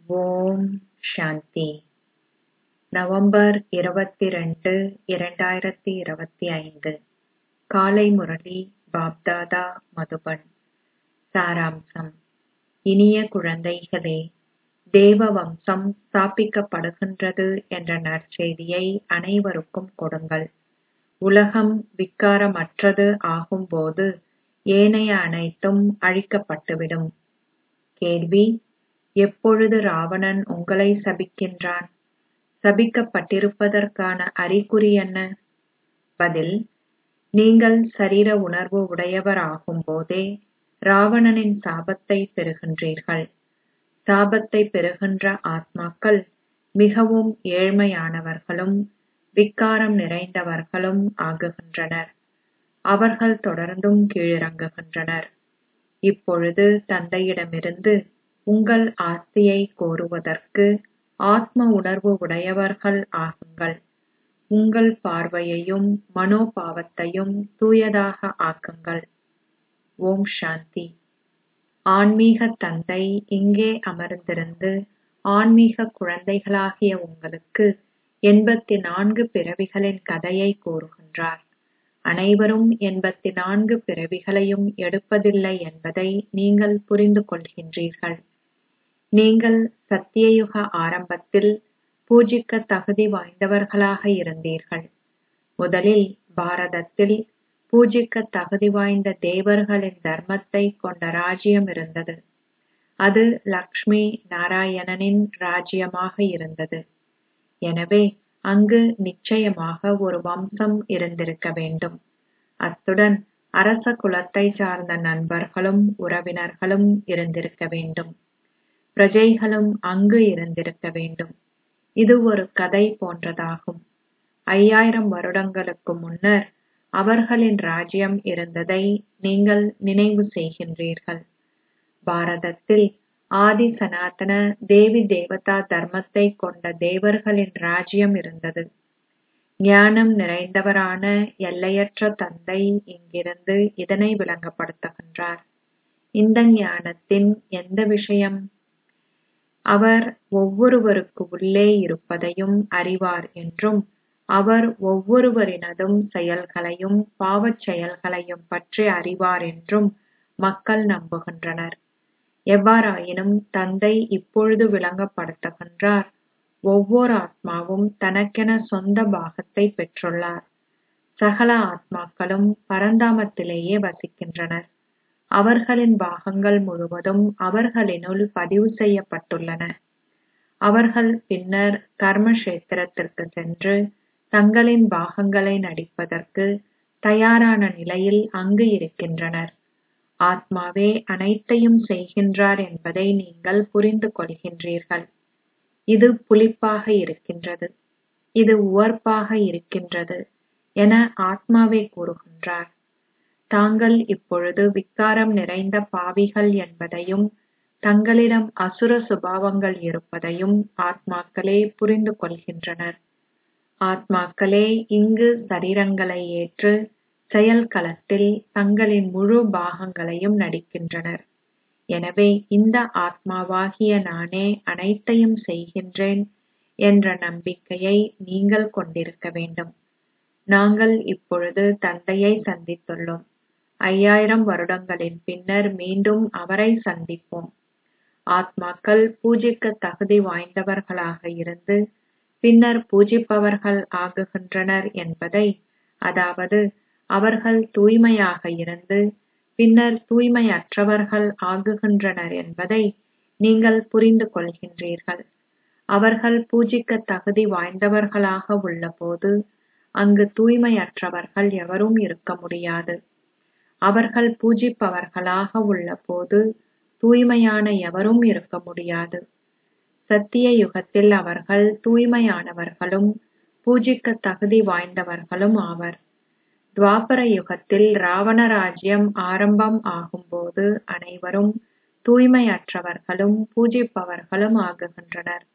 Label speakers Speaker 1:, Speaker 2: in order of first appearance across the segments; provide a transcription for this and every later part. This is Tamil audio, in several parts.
Speaker 1: ஓம் சாந்தி நவம்பர் இருபத்தி ரெண்டு இரண்டாயிரத்தி இருபத்தி ஐந்து காலை முரளி பாப்தாதா மதுபன் சாராம்சம் இனிய குழந்தைகளே தேவ வம்சம் ஸ்தாபிக்கப்படுகின்றது என்ற நற்செய்தியை அனைவருக்கும் கொடுங்கள் உலகம் விக்காரமற்றது ஆகும்போது ஏனைய அனைத்தும் அழிக்கப்பட்டுவிடும் கேள்வி எப்பொழுது ராவணன் உங்களை சபிக்கின்றான் சபிக்கப்பட்டிருப்பதற்கான அறிகுறி என்ன பதில் நீங்கள் சரீர உணர்வு உடையவர் ஆகும்போதே ராவணனின் சாபத்தை பெறுகின்றீர்கள் சாபத்தை பெறுகின்ற ஆத்மாக்கள் மிகவும் ஏழ்மையானவர்களும் விக்காரம் நிறைந்தவர்களும் ஆகுகின்றனர் அவர்கள் தொடர்ந்தும் கீழிறங்குகின்றனர் இப்பொழுது தந்தையிடமிருந்து உங்கள் ஆஸ்தியை கோருவதற்கு ஆத்ம உணர்வு உடையவர்கள் ஆகுங்கள் உங்கள் பார்வையையும் மனோபாவத்தையும் தூயதாக ஆக்குங்கள் ஓம் சாந்தி ஆன்மீக தந்தை இங்கே அமர்ந்திருந்து ஆன்மீக குழந்தைகளாகிய உங்களுக்கு எண்பத்தி நான்கு பிறவிகளின் கதையை கூறுகின்றார் அனைவரும் எண்பத்தி நான்கு பிறவிகளையும் எடுப்பதில்லை என்பதை நீங்கள் புரிந்து கொள்கின்றீர்கள் நீங்கள் சத்தியயுக ஆரம்பத்தில் பூஜிக்க தகுதி வாய்ந்தவர்களாக இருந்தீர்கள் முதலில் பாரதத்தில் பூஜிக்க தகுதி வாய்ந்த தேவர்களின் தர்மத்தை கொண்ட ராஜ்யம் இருந்தது அது லக்ஷ்மி நாராயணனின் ராஜ்யமாக இருந்தது எனவே அங்கு நிச்சயமாக ஒரு வம்சம் இருந்திருக்க வேண்டும் அத்துடன் அரச குலத்தை சார்ந்த நண்பர்களும் உறவினர்களும் இருந்திருக்க வேண்டும் பிரஜைகளும் அங்கு இருந்திருக்க வேண்டும் இது ஒரு கதை போன்றதாகும் ஐயாயிரம் வருடங்களுக்கு முன்னர் அவர்களின் ராஜ்யம் இருந்ததை நீங்கள் நினைவு செய்கின்றீர்கள் பாரதத்தில் ஆதி சனாதன தேவி தேவதா தர்மத்தை கொண்ட தேவர்களின் ராஜ்யம் இருந்தது ஞானம் நிறைந்தவரான எல்லையற்ற தந்தை இங்கிருந்து இதனை விளங்கப்படுத்துகின்றார் இந்த ஞானத்தின் எந்த விஷயம் அவர் ஒவ்வொருவருக்கு உள்ளே இருப்பதையும் அறிவார் என்றும் அவர் ஒவ்வொருவரினதும் செயல்களையும் பாவச் செயல்களையும் பற்றி அறிவார் என்றும் மக்கள் நம்புகின்றனர் எவ்வாறாயினும் தந்தை இப்பொழுது விளங்கப்படுத்துகின்றார் ஒவ்வொரு ஆத்மாவும் தனக்கென சொந்த பாகத்தை பெற்றுள்ளார் சகல ஆத்மாக்களும் பரந்தாமத்திலேயே வசிக்கின்றனர் அவர்களின் பாகங்கள் முழுவதும் அவர்களினுள் பதிவு செய்யப்பட்டுள்ளன அவர்கள் பின்னர் கர்மக்ஷேத்திரத்திற்கு சென்று தங்களின் பாகங்களை நடிப்பதற்கு தயாரான நிலையில் அங்கு இருக்கின்றனர் ஆத்மாவே அனைத்தையும் செய்கின்றார் என்பதை நீங்கள் புரிந்து கொள்கின்றீர்கள் இது புளிப்பாக இருக்கின்றது இது உவர்ப்பாக இருக்கின்றது என ஆத்மாவே கூறுகின்றார் தாங்கள் இப்பொழுது விக்காரம் நிறைந்த பாவிகள் என்பதையும் தங்களிடம் அசுர சுபாவங்கள் இருப்பதையும் ஆத்மாக்களே புரிந்து கொள்கின்றனர் ஆத்மாக்களே இங்கு சரீரங்களை ஏற்று செயல் களத்தில் தங்களின் முழு பாகங்களையும் நடிக்கின்றனர் எனவே இந்த ஆத்மாவாகிய நானே அனைத்தையும் செய்கின்றேன் என்ற நம்பிக்கையை நீங்கள் கொண்டிருக்க வேண்டும் நாங்கள் இப்பொழுது தந்தையை சந்தித்துள்ளோம் ஐயாயிரம் வருடங்களின் பின்னர் மீண்டும் அவரை சந்திப்போம் ஆத்மாக்கள் பூஜிக்க தகுதி வாய்ந்தவர்களாக இருந்து பின்னர் பூஜிப்பவர்கள் ஆகுகின்றனர் என்பதை அதாவது அவர்கள் தூய்மையாக இருந்து பின்னர் தூய்மையற்றவர்கள் ஆகுகின்றனர் என்பதை நீங்கள் புரிந்து கொள்கின்றீர்கள் அவர்கள் பூஜிக்க தகுதி வாய்ந்தவர்களாக உள்ளபோது அங்கு தூய்மையற்றவர்கள் எவரும் இருக்க முடியாது அவர்கள் பூஜிப்பவர்களாக உள்ளபோது தூய்மையான எவரும் இருக்க முடியாது சத்திய யுகத்தில் அவர்கள் தூய்மையானவர்களும் பூஜிக்க தகுதி வாய்ந்தவர்களும் ஆவர் துவாபர யுகத்தில் ராவண ராஜ்யம் ஆரம்பம் ஆகும்போது அனைவரும் தூய்மையற்றவர்களும் பூஜிப்பவர்களும் ஆகுகின்றனர்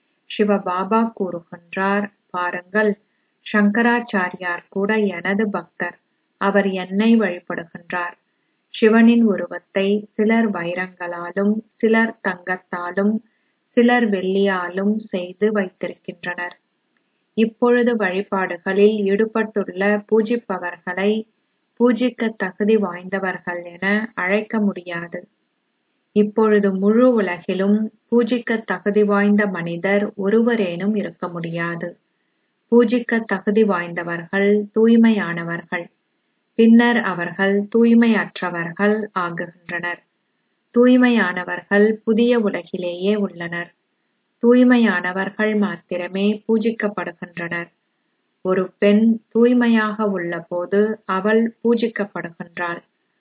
Speaker 1: சிவபாபா கூறுகின்றார் பாருங்கள் சங்கராச்சாரியார் கூட எனது பக்தர் அவர் என்னை வழிபடுகின்றார் சிவனின் உருவத்தை சிலர் வைரங்களாலும் சிலர் தங்கத்தாலும் சிலர் வெள்ளியாலும் செய்து வைத்திருக்கின்றனர் இப்பொழுது வழிபாடுகளில் ஈடுபட்டுள்ள பூஜிப்பவர்களை பூஜிக்க தகுதி வாய்ந்தவர்கள் என அழைக்க முடியாது இப்பொழுது முழு உலகிலும் பூஜிக்க தகுதி வாய்ந்த மனிதர் ஒருவரேனும் இருக்க முடியாது பூஜிக்க தகுதி வாய்ந்தவர்கள் தூய்மையானவர்கள் பின்னர் அவர்கள் தூய்மையற்றவர்கள் ஆகுகின்றனர் தூய்மையானவர்கள் புதிய உலகிலேயே உள்ளனர் தூய்மையானவர்கள் மாத்திரமே பூஜிக்கப்படுகின்றனர் ஒரு பெண் தூய்மையாக உள்ளபோது அவள் பூஜிக்கப்படுகின்றாள்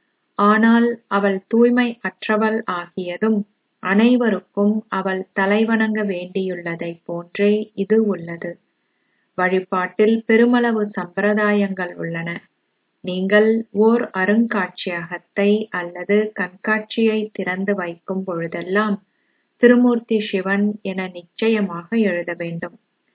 Speaker 1: ஆனால் அவள் தூய்மை அற்றவள் ஆகியதும் அனைவருக்கும் அவள் தலைவணங்க வேண்டியுள்ளதைப் போன்றே இது உள்ளது வழிபாட்டில் பெருமளவு சம்பிரதாயங்கள் உள்ளன நீங்கள் ஓர் அருங்காட்சியகத்தை அல்லது கண்காட்சியை திறந்து வைக்கும் பொழுதெல்லாம் திருமூர்த்தி சிவன் என நிச்சயமாக எழுத வேண்டும்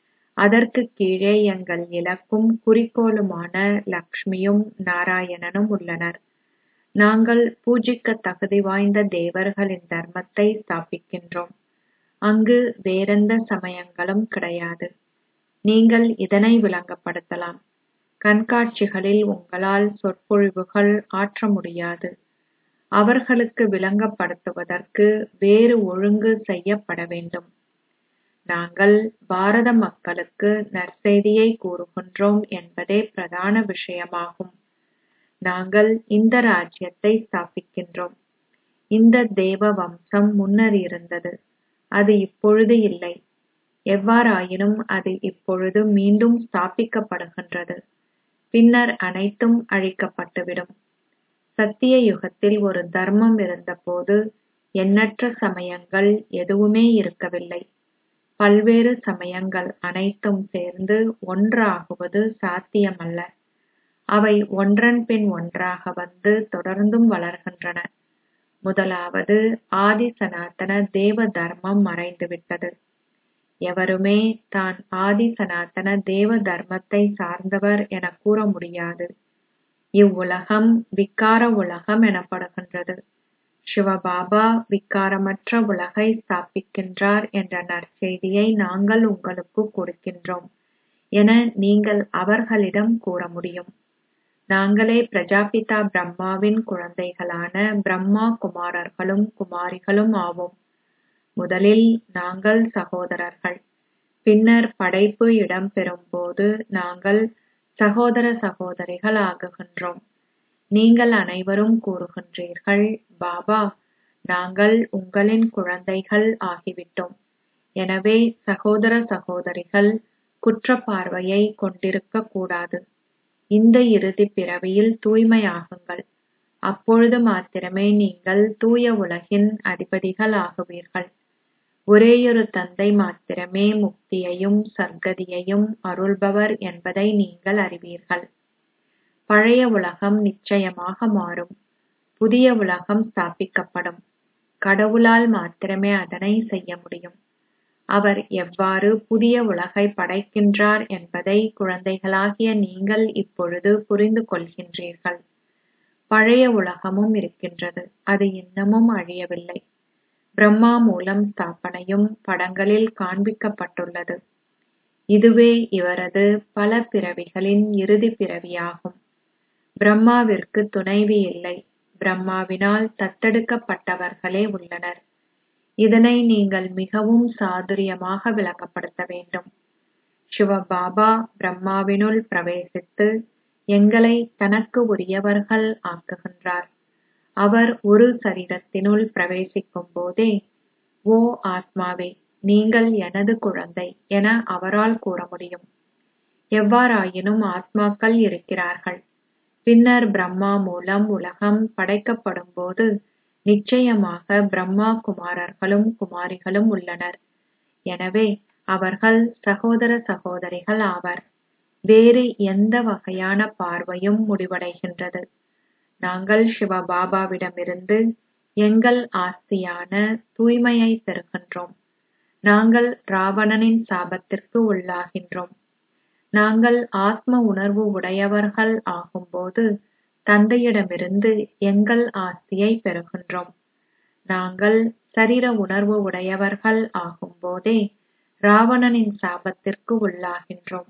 Speaker 1: அதற்கு கீழே எங்கள் இலக்கும் குறிக்கோளுமான லக்ஷ்மியும் நாராயணனும் உள்ளனர் நாங்கள் பூஜிக்க தகுதி வாய்ந்த தேவர்களின் தர்மத்தை ஸ்தாபிக்கின்றோம் அங்கு வேறெந்த சமயங்களும் கிடையாது நீங்கள் இதனை விளங்கப்படுத்தலாம் கண்காட்சிகளில் உங்களால் சொற்பொழிவுகள் ஆற்ற முடியாது அவர்களுக்கு விளங்கப்படுத்துவதற்கு வேறு ஒழுங்கு செய்யப்பட வேண்டும் நாங்கள் பாரத மக்களுக்கு நற்செய்தியை கூறுகின்றோம் என்பதே பிரதான விஷயமாகும் நாங்கள் இந்த ராஜ்யத்தை ஸ்தாபிக்கின்றோம் இந்த தேவ வம்சம் முன்னர் இருந்தது அது இப்பொழுது இல்லை எவ்வாறாயினும் அது இப்பொழுது மீண்டும் ஸ்தாபிக்கப்படுகின்றது பின்னர் அனைத்தும் அழிக்கப்பட்டுவிடும் சத்திய யுகத்தில் ஒரு தர்மம் இருந்தபோது எண்ணற்ற சமயங்கள் எதுவுமே இருக்கவில்லை பல்வேறு சமயங்கள் அனைத்தும் சேர்ந்து ஒன்றாகுவது சாத்தியமல்ல அவை ஒன்றன் பின் ஒன்றாக வந்து தொடர்ந்தும் வளர்கின்றன முதலாவது ஆதி சனாதன தேவ தர்மம் மறைந்துவிட்டது எவருமே தான் ஆதி சனாதன தேவ தர்மத்தை சார்ந்தவர் என கூற முடியாது இவ்வுலகம் விக்கார உலகம் எனப்படுகின்றது சிவபாபா விக்காரமற்ற உலகை ஸ்தாபிக்கின்றார் என்ற நற்செய்தியை நாங்கள் உங்களுக்கு கொடுக்கின்றோம் என நீங்கள் அவர்களிடம் கூற முடியும் நாங்களே பிரஜாபிதா பிரம்மாவின் குழந்தைகளான பிரம்மா குமாரர்களும் குமாரிகளும் ஆவோம் முதலில் நாங்கள் சகோதரர்கள் பின்னர் படைப்பு இடம்பெறும் போது நாங்கள் சகோதர சகோதரிகள் ஆகுகின்றோம் நீங்கள் அனைவரும் கூறுகின்றீர்கள் பாபா நாங்கள் உங்களின் குழந்தைகள் ஆகிவிட்டோம் எனவே சகோதர சகோதரிகள் குற்றப்பார்வையை கொண்டிருக்க கூடாது இந்த இறுதி பிறவியில் தூய்மையாகுங்கள் அப்பொழுது மாத்திரமே நீங்கள் தூய உலகின் அதிபதிகள் ஆகுவீர்கள் ஒரேயொரு தந்தை மாத்திரமே முக்தியையும் சர்க்கதியையும் அருள்பவர் என்பதை நீங்கள் அறிவீர்கள் பழைய உலகம் நிச்சயமாக மாறும் புதிய உலகம் ஸ்தாபிக்கப்படும் கடவுளால் மாத்திரமே அதனை செய்ய முடியும் அவர் எவ்வாறு புதிய உலகை படைக்கின்றார் என்பதை குழந்தைகளாகிய நீங்கள் இப்பொழுது புரிந்து கொள்கின்றீர்கள் பழைய உலகமும் இருக்கின்றது அது இன்னமும் அழியவில்லை பிரம்மா மூலம் ஸ்தாபனையும் படங்களில் காண்பிக்கப்பட்டுள்ளது இதுவே இவரது பல பிறவிகளின் இறுதி பிறவியாகும் பிரம்மாவிற்கு துணைவி இல்லை பிரம்மாவினால் தத்தெடுக்கப்பட்டவர்களே உள்ளனர் இதனை நீங்கள் மிகவும் சாதுரியமாக விளங்கப்படுத்த வேண்டும் சிவபாபா பிரம்மாவினுள் பிரவேசித்து எங்களை தனக்கு உரியவர்கள் ஆக்குகின்றார் அவர் ஒரு சரீரத்தினுள் பிரவேசிக்கும் போதே ஓ ஆத்மாவே நீங்கள் எனது குழந்தை என அவரால் கூற முடியும் எவ்வாறாயினும் ஆத்மாக்கள் இருக்கிறார்கள் பின்னர் பிரம்மா மூலம் உலகம் படைக்கப்படும் போது நிச்சயமாக பிரம்மா குமாரர்களும் குமாரிகளும் உள்ளனர் எனவே அவர்கள் சகோதர சகோதரிகள் ஆவர் வேறு எந்த வகையான பார்வையும் முடிவடைகின்றது நாங்கள் சிவபாபாவிடமிருந்து எங்கள் ஆஸ்தியான தூய்மையை பெறுகின்றோம் நாங்கள் ராவணனின் சாபத்திற்கு உள்ளாகின்றோம் நாங்கள் ஆத்ம உணர்வு உடையவர்கள் ஆகும்போது தந்தையிடமிருந்து எங்கள் ஆஸ்தியை பெறுகின்றோம் நாங்கள் சரீர உணர்வு உடையவர்கள் ஆகும்போதே ராவணனின் சாபத்திற்கு உள்ளாகின்றோம்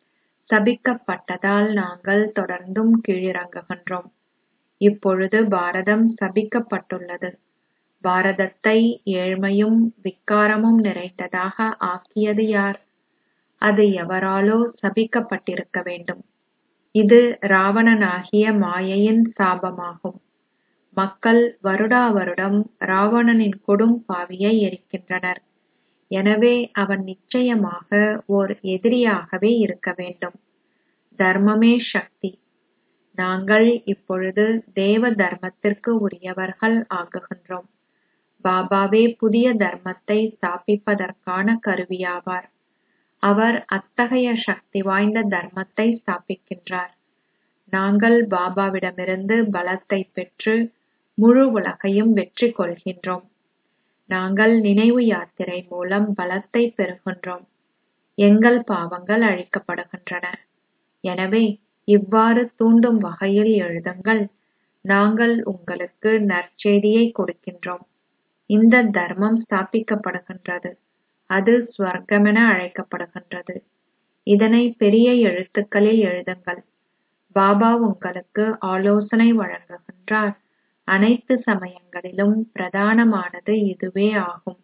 Speaker 1: சபிக்கப்பட்டதால் நாங்கள் தொடர்ந்தும் கீழிறங்குகின்றோம் இப்பொழுது பாரதம் சபிக்கப்பட்டுள்ளது பாரதத்தை ஏழ்மையும் விக்காரமும் நிறைந்ததாக ஆக்கியது யார் அது எவராலோ சபிக்கப்பட்டிருக்க வேண்டும் இது ராவணனாகிய மாயையின் சாபமாகும் மக்கள் வருடா வருடம் ராவணனின் கொடும் பாவியை எரிக்கின்றனர் எனவே அவன் நிச்சயமாக ஓர் எதிரியாகவே இருக்க வேண்டும் தர்மமே சக்தி நாங்கள் இப்பொழுது தேவ தர்மத்திற்கு உரியவர்கள் ஆகுகின்றோம் பாபாவே புதிய தர்மத்தை ஸ்தாபிப்பதற்கான கருவியாவார் அவர் அத்தகைய சக்தி வாய்ந்த தர்மத்தை ஸ்தாபிக்கின்றார் நாங்கள் பாபாவிடமிருந்து பலத்தை பெற்று முழு உலகையும் வெற்றி கொள்கின்றோம் நாங்கள் நினைவு யாத்திரை மூலம் பலத்தை பெறுகின்றோம் எங்கள் பாவங்கள் அழிக்கப்படுகின்றன எனவே இவ்வாறு தூண்டும் வகையில் எழுதுங்கள் நாங்கள் உங்களுக்கு நற்செய்தியை கொடுக்கின்றோம் இந்த தர்மம் ஸ்தாபிக்கப்படுகின்றது அது ஸ்வர்க்கமென அழைக்கப்படுகின்றது இதனை பெரிய எழுத்துக்களில் எழுதுங்கள் பாபா உங்களுக்கு ஆலோசனை வழங்குகின்றார் அனைத்து சமயங்களிலும் பிரதானமானது இதுவே ஆகும்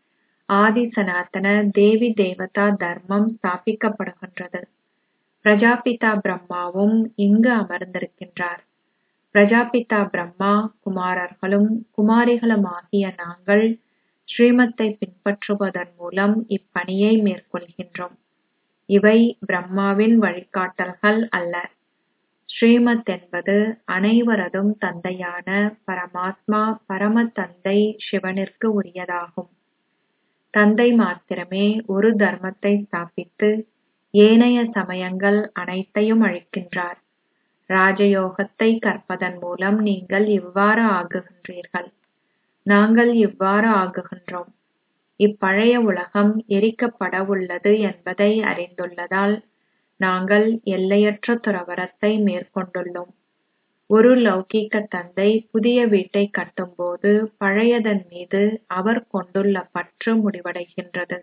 Speaker 1: ஆதி சனாதன தேவி தேவதா தர்மம் ஸ்தாபிக்கப்படுகின்றது பிரஜாபிதா பிரம்மாவும் இங்கு அமர்ந்திருக்கின்றார் பிரஜாபிதா பிரம்மா குமாரர்களும் குமாரிகளுமாகிய நாங்கள் ஸ்ரீமத்தை பின்பற்றுவதன் மூலம் இப்பணியை மேற்கொள்கின்றோம் இவை பிரம்மாவின் வழிகாட்டல்கள் அல்ல ஸ்ரீமத் என்பது அனைவரதும் தந்தையான பரமாத்மா பரம தந்தை சிவனிற்கு உரியதாகும் தந்தை மாத்திரமே ஒரு தர்மத்தை ஸ்தாபித்து ஏனைய சமயங்கள் அனைத்தையும் அழிக்கின்றார் ராஜயோகத்தை கற்பதன் மூலம் நீங்கள் இவ்வாறு ஆகுகின்றீர்கள் நாங்கள் இவ்வாறு ஆகுகின்றோம் இப்பழைய உலகம் எரிக்கப்பட உள்ளது என்பதை அறிந்துள்ளதால் நாங்கள் எல்லையற்ற துறவரத்தை மேற்கொண்டுள்ளோம் ஒரு லௌகீக தந்தை புதிய வீட்டை கட்டும்போது பழையதன் மீது அவர் கொண்டுள்ள பற்று முடிவடைகின்றது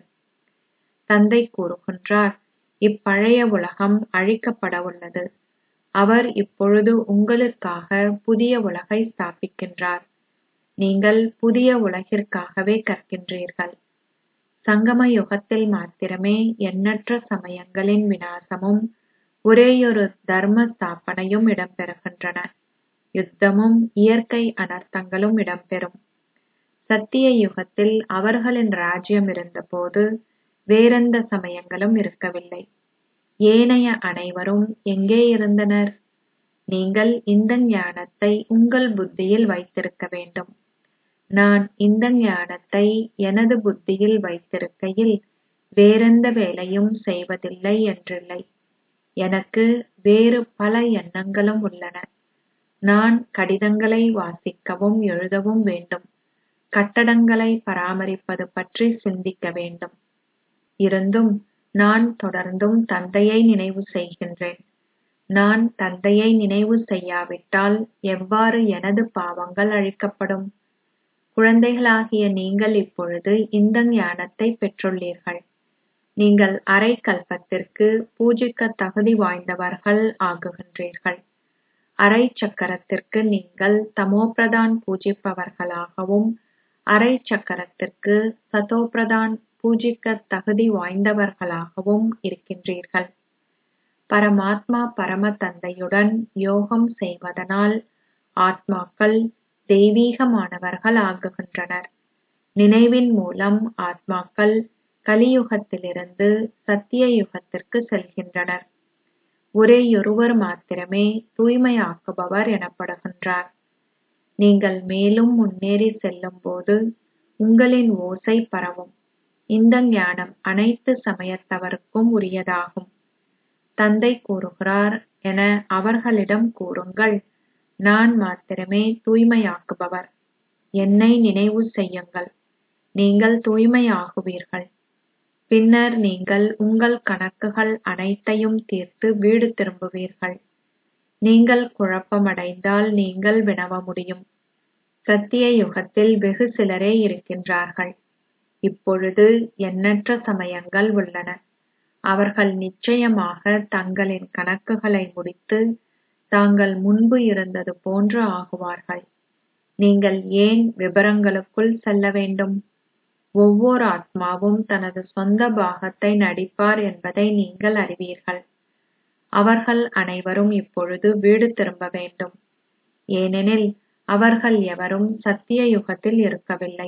Speaker 1: தந்தை கூறுகின்றார் இப்பழைய உலகம் அழிக்கப்பட உள்ளது அவர் இப்பொழுது உங்களுக்காக புதிய உலகை ஸ்தாபிக்கின்றார் நீங்கள் புதிய உலகிற்காகவே கற்கின்றீர்கள் சங்கம யுகத்தில் மாத்திரமே எண்ணற்ற சமயங்களின் விநாசமும் ஒரேயொரு தர்ம ஸ்தாபனையும் இடம்பெறுகின்றன யுத்தமும் இயற்கை அனர்த்தங்களும் இடம்பெறும் சத்திய யுகத்தில் அவர்களின் ராஜ்யம் இருந்தபோது வேறெந்த சமயங்களும் இருக்கவில்லை ஏனைய அனைவரும் எங்கே இருந்தனர் நீங்கள் இந்த ஞானத்தை உங்கள் புத்தியில் வைத்திருக்க வேண்டும் நான் இந்த ஞானத்தை எனது புத்தியில் வைத்திருக்கையில் வேறெந்த வேலையும் செய்வதில்லை என்றில்லை எனக்கு வேறு பல எண்ணங்களும் உள்ளன நான் கடிதங்களை வாசிக்கவும் எழுதவும் வேண்டும் கட்டடங்களை பராமரிப்பது பற்றி சிந்திக்க வேண்டும் இருந்தும் நான் தொடர்ந்தும் தந்தையை நினைவு செய்கின்றேன் நான் தந்தையை நினைவு செய்யாவிட்டால் எவ்வாறு எனது பாவங்கள் அழிக்கப்படும் குழந்தைகளாகிய நீங்கள் இப்பொழுது இந்த ஞானத்தை பெற்றுள்ளீர்கள் நீங்கள் அரை கல்பத்திற்கு பூஜிக்க தகுதி வாய்ந்தவர்கள் ஆகுகின்றீர்கள் அரை சக்கரத்திற்கு நீங்கள் தமோபிரதான் பூஜிப்பவர்களாகவும் அரை சக்கரத்திற்கு சதோபிரதான் பூஜிக்க தகுதி வாய்ந்தவர்களாகவும் இருக்கின்றீர்கள் பரமாத்மா பரம தந்தையுடன் யோகம் செய்வதனால் ஆத்மாக்கள் தெய்வீகமானவர்கள் ஆகுகின்றனர் நினைவின் மூலம் ஆத்மாக்கள் கலியுகத்திலிருந்து சத்திய யுகத்திற்கு செல்கின்றனர் ஒரேயொருவர் மாத்திரமே தூய்மையாக்குபவர் எனப்படுகின்றார் நீங்கள் மேலும் முன்னேறி செல்லும்போது உங்களின் ஓசை பரவும் இந்த ஞானம் அனைத்து சமயத்தவருக்கும் உரியதாகும் தந்தை கூறுகிறார் என அவர்களிடம் கூறுங்கள் நான் மாத்திரமே தூய்மையாக்குபவர் என்னை நினைவு செய்யுங்கள் நீங்கள் தூய்மையாகுவீர்கள் பின்னர் நீங்கள் உங்கள் கணக்குகள் அனைத்தையும் தீர்த்து வீடு திரும்புவீர்கள் நீங்கள் குழப்பமடைந்தால் நீங்கள் வினவ முடியும் சத்திய யுகத்தில் வெகு சிலரே இருக்கின்றார்கள் இப்பொழுது எண்ணற்ற சமயங்கள் உள்ளன அவர்கள் நிச்சயமாக தங்களின் கணக்குகளை முடித்து தாங்கள் முன்பு இருந்தது போன்று ஆகுவார்கள் நீங்கள் ஏன் விபரங்களுக்குள் செல்ல வேண்டும் ஒவ்வொரு ஆத்மாவும் தனது சொந்த பாகத்தை நடிப்பார் என்பதை நீங்கள் அறிவீர்கள் அவர்கள் அனைவரும் இப்பொழுது வீடு திரும்ப வேண்டும் ஏனெனில் அவர்கள் எவரும் சத்திய யுகத்தில் இருக்கவில்லை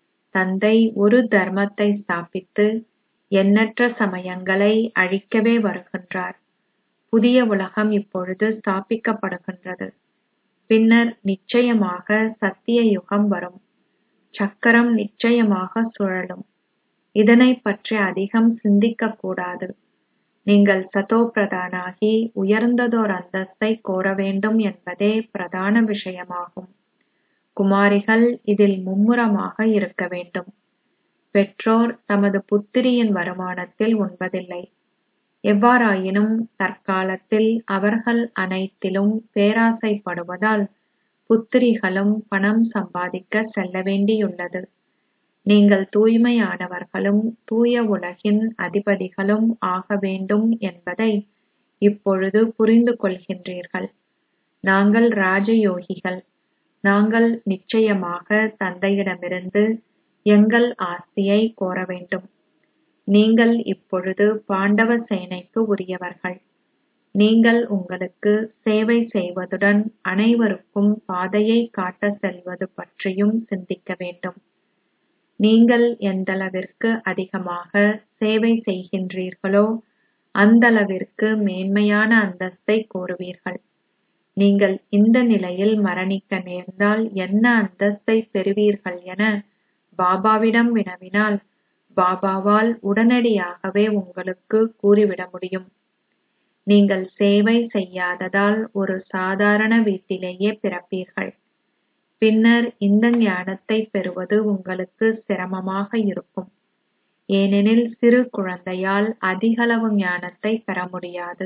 Speaker 1: தந்தை ஒரு தர்மத்தை ஸ்தாபித்து எண்ணற்ற சமயங்களை அழிக்கவே வருகின்றார் புதிய உலகம் இப்பொழுது ஸ்தாபிக்கப்படுகின்றது பின்னர் நிச்சயமாக சத்திய யுகம் வரும் சக்கரம் நிச்சயமாக சுழலும் இதனைப் பற்றி அதிகம் சிந்திக்கக் கூடாது நீங்கள் சதோ பிரதானாகி உயர்ந்ததோர் அந்தஸ்தை கோர வேண்டும் என்பதே பிரதான விஷயமாகும் குமாரிகள் இதில் மும்முரமாக இருக்க வேண்டும் பெற்றோர் தமது புத்திரியின் வருமானத்தில் உண்பதில்லை எவ்வாறாயினும் தற்காலத்தில் அவர்கள் அனைத்திலும் பேராசைப்படுவதால் புத்திரிகளும் பணம் சம்பாதிக்க செல்ல வேண்டியுள்ளது நீங்கள் தூய்மையானவர்களும் தூய உலகின் அதிபதிகளும் ஆக வேண்டும் என்பதை இப்பொழுது புரிந்து கொள்கின்றீர்கள் நாங்கள் ராஜயோகிகள் நாங்கள் நிச்சயமாக தந்தையிடமிருந்து எங்கள் ஆஸ்தியை கோர வேண்டும் நீங்கள் இப்பொழுது பாண்டவ சேனைக்கு உரியவர்கள் நீங்கள் உங்களுக்கு சேவை செய்வதுடன் அனைவருக்கும் பாதையை காட்ட செல்வது பற்றியும் சிந்திக்க வேண்டும் நீங்கள் எந்தளவிற்கு அதிகமாக சேவை செய்கின்றீர்களோ அந்தளவிற்கு மேன்மையான அந்தஸ்தை கோருவீர்கள் நீங்கள் இந்த நிலையில் மரணிக்க நேர்ந்தால் என்ன அந்தஸ்தை பெறுவீர்கள் என பாபாவிடம் வினவினால் பாபாவால் உடனடியாகவே உங்களுக்கு கூறிவிட முடியும் நீங்கள் சேவை செய்யாததால் ஒரு சாதாரண வீட்டிலேயே பிறப்பீர்கள் பின்னர் இந்த ஞானத்தை பெறுவது உங்களுக்கு சிரமமாக இருக்கும் ஏனெனில் சிறு குழந்தையால் அதிகளவு ஞானத்தை பெற முடியாது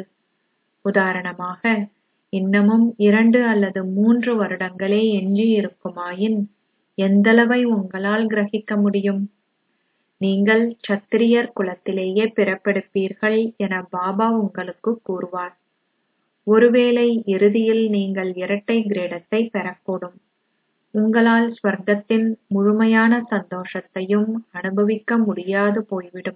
Speaker 1: உதாரணமாக இன்னமும் இரண்டு அல்லது மூன்று வருடங்களே எஞ்சியிருக்குமாயின் எந்தளவை உங்களால் கிரகிக்க முடியும் நீங்கள் சத்திரியர் குலத்திலேயே பிறப்பெடுப்பீர்கள் என பாபா உங்களுக்கு கூறுவார் ஒருவேளை இறுதியில் நீங்கள் இரட்டை கிரீடத்தை பெறக்கூடும் உங்களால் ஸ்வர்க்கத்தின் முழுமையான சந்தோஷத்தையும் அனுபவிக்க முடியாது போய்விடும்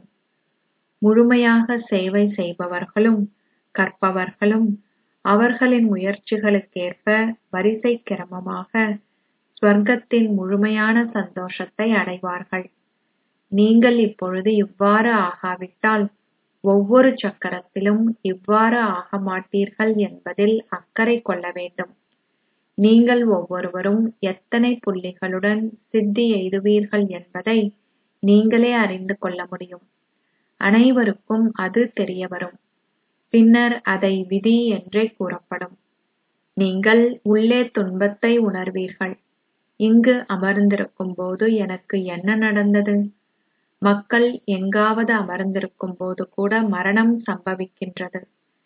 Speaker 1: முழுமையாக சேவை செய்பவர்களும் கற்பவர்களும் அவர்களின் முயற்சிகளுக்கேற்ப வரிசை கிரமமாக ஸ்வர்க்கத்தின் முழுமையான சந்தோஷத்தை அடைவார்கள் நீங்கள் இப்பொழுது இவ்வாறு ஆகாவிட்டால் ஒவ்வொரு சக்கரத்திலும் இவ்வாறு ஆக மாட்டீர்கள் என்பதில் அக்கறை கொள்ள வேண்டும் நீங்கள் ஒவ்வொருவரும் எத்தனை புள்ளிகளுடன் சித்தி எய்துவீர்கள் என்பதை நீங்களே அறிந்து கொள்ள முடியும் அனைவருக்கும் அது தெரியவரும் பின்னர் அதை விதி என்றே கூறப்படும் நீங்கள் உள்ளே துன்பத்தை உணர்வீர்கள் இங்கு அமர்ந்திருக்கும் போது எனக்கு என்ன நடந்தது மக்கள் எங்காவது அமர்ந்திருக்கும் போது கூட மரணம் சம்பவிக்கின்றது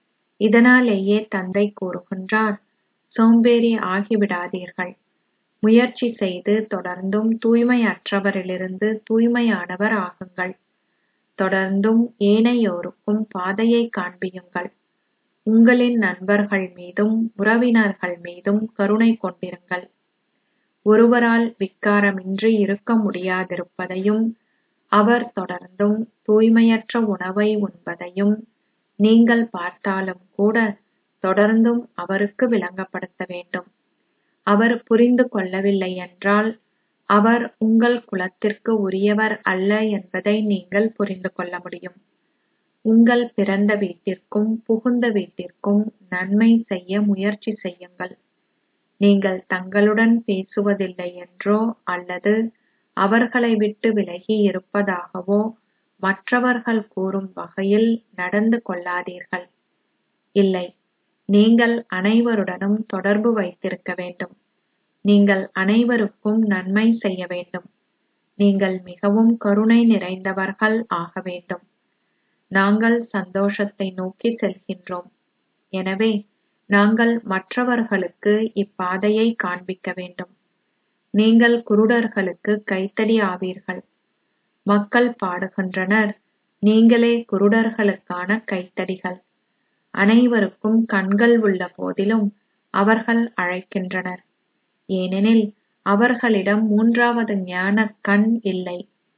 Speaker 1: இதனாலேயே தந்தை கூறுகின்றார் சோம்பேறி ஆகிவிடாதீர்கள் முயற்சி செய்து தொடர்ந்தும் தூய்மையற்றவரிலிருந்து தூய்மையானவர் ஆகுங்கள் தொடர்ந்தும் ஏனையோருக்கும் பாதையை காண்பியுங்கள் உங்களின் நண்பர்கள் மீதும் உறவினர்கள் மீதும் கருணை கொண்டிருங்கள் ஒருவரால் விக்காரமின்றி இருக்க முடியாதிருப்பதையும் அவர் தொடர்ந்தும் தூய்மையற்ற உணவை உண்பதையும் நீங்கள் பார்த்தாலும் கூட தொடர்ந்தும் அவருக்கு விளங்கப்படுத்த வேண்டும் அவர் புரிந்து கொள்ளவில்லை என்றால் அவர் உங்கள் குலத்திற்கு உரியவர் அல்ல என்பதை நீங்கள் புரிந்து கொள்ள முடியும் உங்கள் பிறந்த வீட்டிற்கும் புகுந்த வீட்டிற்கும் நன்மை செய்ய முயற்சி செய்யுங்கள் நீங்கள் தங்களுடன் பேசுவதில்லை என்றோ அல்லது அவர்களை விட்டு விலகி இருப்பதாகவோ மற்றவர்கள் கூறும் வகையில் நடந்து கொள்ளாதீர்கள் இல்லை நீங்கள் அனைவருடனும் தொடர்பு வைத்திருக்க வேண்டும் நீங்கள் அனைவருக்கும் நன்மை செய்ய வேண்டும் நீங்கள் மிகவும் கருணை நிறைந்தவர்கள் ஆக வேண்டும் நாங்கள் சந்தோஷத்தை நோக்கி செல்கின்றோம் எனவே நாங்கள் மற்றவர்களுக்கு இப்பாதையை காண்பிக்க வேண்டும் நீங்கள் குருடர்களுக்கு கைத்தடி ஆவீர்கள் மக்கள் பாடுகின்றனர் நீங்களே குருடர்களுக்கான கைத்தடிகள் அனைவருக்கும் கண்கள் உள்ள போதிலும் அவர்கள் அழைக்கின்றனர் ஏனெனில் அவர்களிடம் மூன்றாவது ஞான கண் இல்லை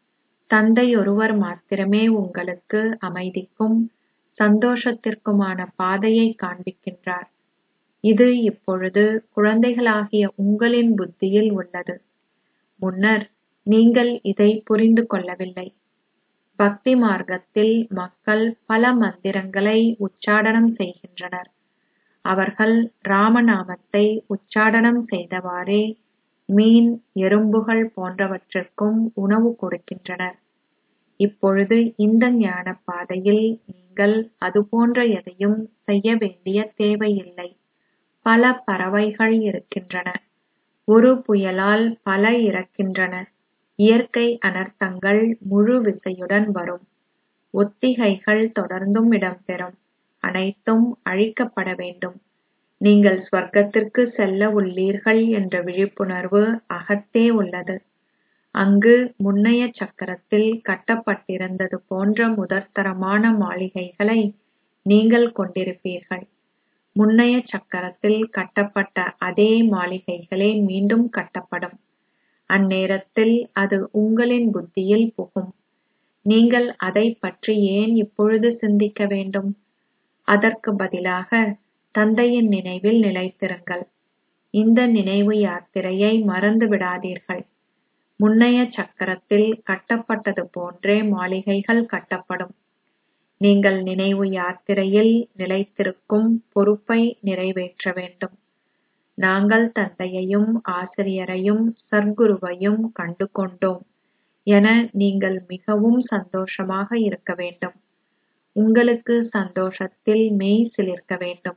Speaker 1: தந்தை ஒருவர் மாத்திரமே உங்களுக்கு அமைதிக்கும் சந்தோஷத்திற்குமான பாதையை காண்பிக்கின்றார் இது இப்பொழுது குழந்தைகளாகிய உங்களின் புத்தியில் உள்ளது முன்னர் நீங்கள் இதை புரிந்து கொள்ளவில்லை பக்தி மார்க்கத்தில் மக்கள் பல மந்திரங்களை உச்சாடனம் செய்கின்றனர் அவர்கள் ராமநாமத்தை உச்சாடனம் செய்தவாறே மீன் எறும்புகள் போன்றவற்றிற்கும் உணவு கொடுக்கின்றனர் இப்பொழுது இந்த ஞான பாதையில் நீங்கள் அதுபோன்ற எதையும் செய்ய வேண்டிய தேவையில்லை பல பறவைகள் இருக்கின்றன ஒரு புயலால் பல இறக்கின்றன இயற்கை அனர்த்தங்கள் முழு விசையுடன் வரும் ஒத்திகைகள் தொடர்ந்தும் இடம்பெறும் அனைத்தும் அழிக்கப்பட வேண்டும் நீங்கள் ஸ்வர்க்கத்திற்கு செல்ல உள்ளீர்கள் என்ற விழிப்புணர்வு அகத்தே உள்ளது அங்கு முன்னைய சக்கரத்தில் கட்டப்பட்டிருந்தது போன்ற முதற்தரமான மாளிகைகளை நீங்கள் கொண்டிருப்பீர்கள் முன்னைய சக்கரத்தில் கட்டப்பட்ட அதே மாளிகைகளே மீண்டும் கட்டப்படும் அந்நேரத்தில் அது உங்களின் புத்தியில் புகும் நீங்கள் அதைப் பற்றி ஏன் இப்பொழுது சிந்திக்க வேண்டும் அதற்கு பதிலாக தந்தையின் நினைவில் நிலைத்திருங்கள் இந்த நினைவு யாத்திரையை மறந்து விடாதீர்கள் முன்னைய சக்கரத்தில் கட்டப்பட்டது போன்றே மாளிகைகள் கட்டப்படும் நீங்கள் நினைவு யாத்திரையில் நிலைத்திருக்கும் பொறுப்பை நிறைவேற்ற வேண்டும் நாங்கள் தந்தையையும் ஆசிரியரையும் சர்க்குருவையும் கண்டு கொண்டோம் என நீங்கள் மிகவும் சந்தோஷமாக இருக்க வேண்டும் உங்களுக்கு சந்தோஷத்தில் மெய் சிலிர்க்க வேண்டும்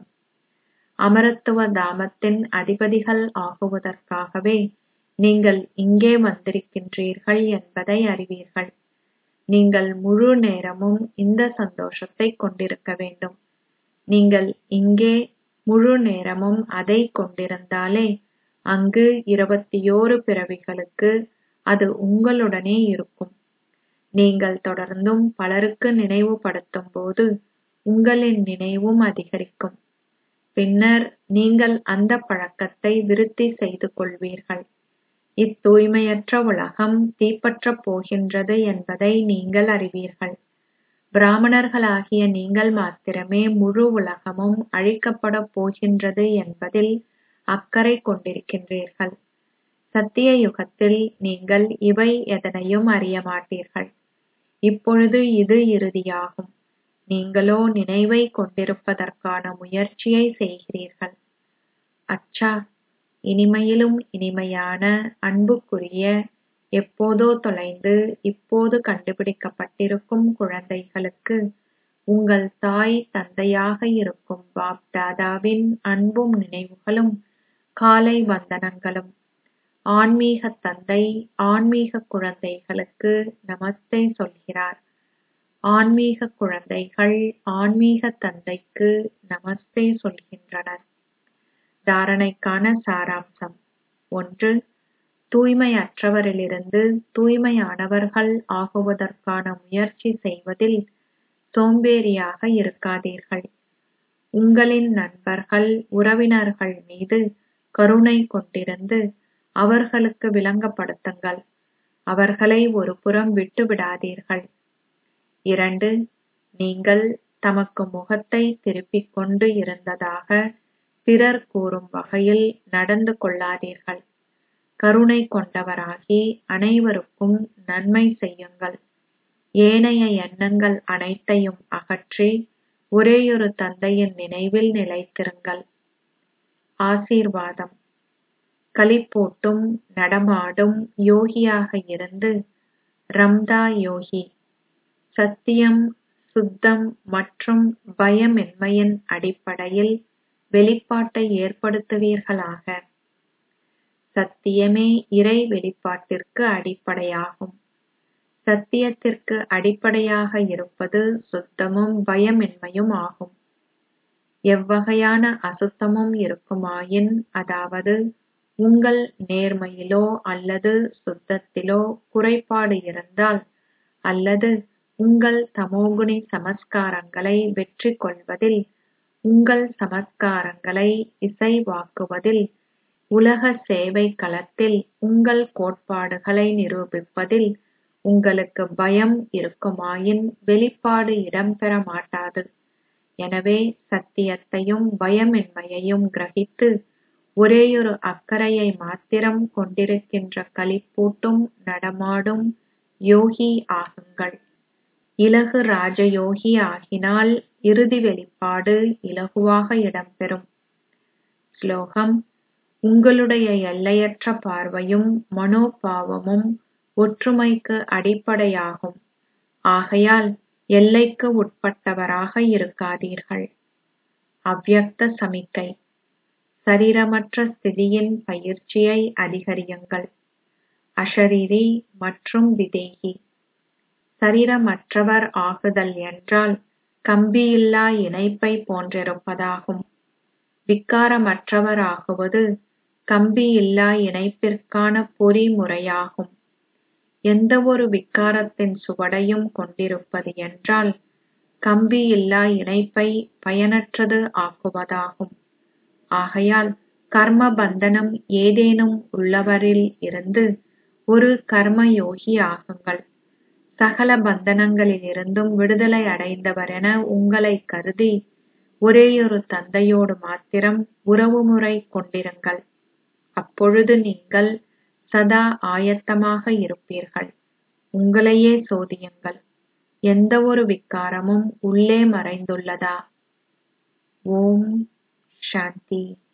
Speaker 1: அமரத்துவ தாமத்தின் அதிபதிகள் ஆகுவதற்காகவே நீங்கள் இங்கே வந்திருக்கின்றீர்கள் என்பதை அறிவீர்கள் நீங்கள் முழு நேரமும் இந்த சந்தோஷத்தை கொண்டிருக்க வேண்டும் நீங்கள் இங்கே முழு நேரமும் அதை கொண்டிருந்தாலே அங்கு இருபத்தியோரு பிறவிகளுக்கு அது உங்களுடனே இருக்கும் நீங்கள் தொடர்ந்தும் பலருக்கு நினைவுபடுத்தும் போது உங்களின் நினைவும் அதிகரிக்கும் பின்னர் நீங்கள் அந்த பழக்கத்தை விருத்தி செய்து கொள்வீர்கள் இத்தூய்மையற்ற உலகம் தீப்பற்றப் போகின்றது என்பதை நீங்கள் அறிவீர்கள் பிராமணர்களாகிய நீங்கள் மாத்திரமே முழு உலகமும் அழிக்கப்படப் போகின்றது என்பதில் அக்கறை கொண்டிருக்கின்றீர்கள் சத்திய யுகத்தில் நீங்கள் இவை எதனையும் அறிய மாட்டீர்கள் இப்பொழுது இது இறுதியாகும் நீங்களோ நினைவை கொண்டிருப்பதற்கான முயற்சியை செய்கிறீர்கள் அச்சா இனிமையிலும் இனிமையான அன்புக்குரிய எப்போதோ தொலைந்து இப்போது கண்டுபிடிக்கப்பட்டிருக்கும் குழந்தைகளுக்கு உங்கள் தாய் தந்தையாக இருக்கும் பாப் தாதாவின் அன்பும் நினைவுகளும் காலை வந்தனங்களும் ஆன்மீக தந்தை ஆன்மீக குழந்தைகளுக்கு நமஸ்தே சொல்கிறார் ஆன்மீக குழந்தைகள் ஆன்மீக தந்தைக்கு நமஸ்தே சொல்கின்றனர் தாரணைக்கான சாராம்சம் ஒன்று தூய்மையற்றவரிலிருந்து தூய்மையானவர்கள் ஆகுவதற்கான முயற்சி செய்வதில் சோம்பேறியாக இருக்காதீர்கள் உங்களின் நண்பர்கள் உறவினர்கள் மீது கருணை கொண்டிருந்து அவர்களுக்கு விளங்கப்படுத்துங்கள் அவர்களை ஒருபுறம் விட்டு விடாதீர்கள் இரண்டு நீங்கள் தமக்கு முகத்தை திருப்பிக் கொண்டு இருந்ததாக பிறர் கூறும் வகையில் நடந்து கொள்ளாதீர்கள் கருணை கொண்டவராகி அனைவருக்கும் நன்மை செய்யுங்கள் ஏனைய எண்ணங்கள் அனைத்தையும் அகற்றி ஒரேயொரு தந்தையின் நினைவில் நிலைத்திருங்கள் ஆசீர்வாதம் களிப்பூட்டும் நடமாடும் யோகியாக இருந்து ரம்தா யோகி சத்தியம் சுத்தம் மற்றும் பயமின்மையின் அடிப்படையில் வெளிப்பாட்டை ஏற்படுத்துவீர்களாக சத்தியமே இறை வெளிப்பாட்டிற்கு அடிப்படையாகும் சத்தியத்திற்கு அடிப்படையாக இருப்பது சுத்தமும் பயமின்மையும் ஆகும் எவ்வகையான அசுத்தமும் இருக்குமாயின் அதாவது உங்கள் நேர்மையிலோ அல்லது சுத்தத்திலோ குறைபாடு இருந்தால் அல்லது உங்கள் தமோகுணி சமஸ்காரங்களை வெற்றி கொள்வதில் உங்கள் சமஸ்காரங்களை இசைவாக்குவதில் உலக சேவை களத்தில் உங்கள் கோட்பாடுகளை நிரூபிப்பதில் உங்களுக்கு பயம் இருக்குமாயின் வெளிப்பாடு இடம்பெற மாட்டாது எனவே சத்தியத்தையும் பயமின்மையையும் கிரகித்து ஒரேயொரு அக்கறையை மாத்திரம் கொண்டிருக்கின்ற களிப்பூட்டும் நடமாடும் யோகி ஆகுங்கள் இலகு ராஜயோகி ஆகினால் இறுதி வெளிப்பாடு இலகுவாக இடம்பெறும் ஸ்லோகம் உங்களுடைய எல்லையற்ற பார்வையும் மனோபாவமும் ஒற்றுமைக்கு அடிப்படையாகும் ஆகையால் எல்லைக்கு உட்பட்டவராக இருக்காதீர்கள் அவ்யக்த சமிக்கை சரீரமற்ற ஸ்திதியின் பயிற்சியை அதிகரியுங்கள் அஷரீரி மற்றும் விதேகி சரீரமற்றவர் ஆகுதல் என்றால் கம்பியில்லா இணைப்பை போன்றிருப்பதாகும் விக்காரமற்றவர் ஆகுவது கம்பியில்லா இணைப்பிற்கான பொறிமுறையாகும் எந்தவொரு விக்காரத்தின் சுவடையும் கொண்டிருப்பது என்றால் கம்பியில்லா இணைப்பை பயனற்றது ஆக்குவதாகும் ஆகையால் கர்ம பந்தனம் ஏதேனும் உள்ளவரில் இருந்து ஒரு கர்மயோகி ஆகுங்கள் சகல பந்தனங்களிலிருந்தும் விடுதலை அடைந்தவரென உங்களை கருதி ஒரேயொரு தந்தையோடு மாத்திரம் உறவுமுறை கொண்டிருங்கள் அப்பொழுது நீங்கள் சதா ஆயத்தமாக இருப்பீர்கள் உங்களையே சோதியுங்கள் எந்தவொரு விக்காரமும் உள்ளே மறைந்துள்ளதா ஓம் சாந்தி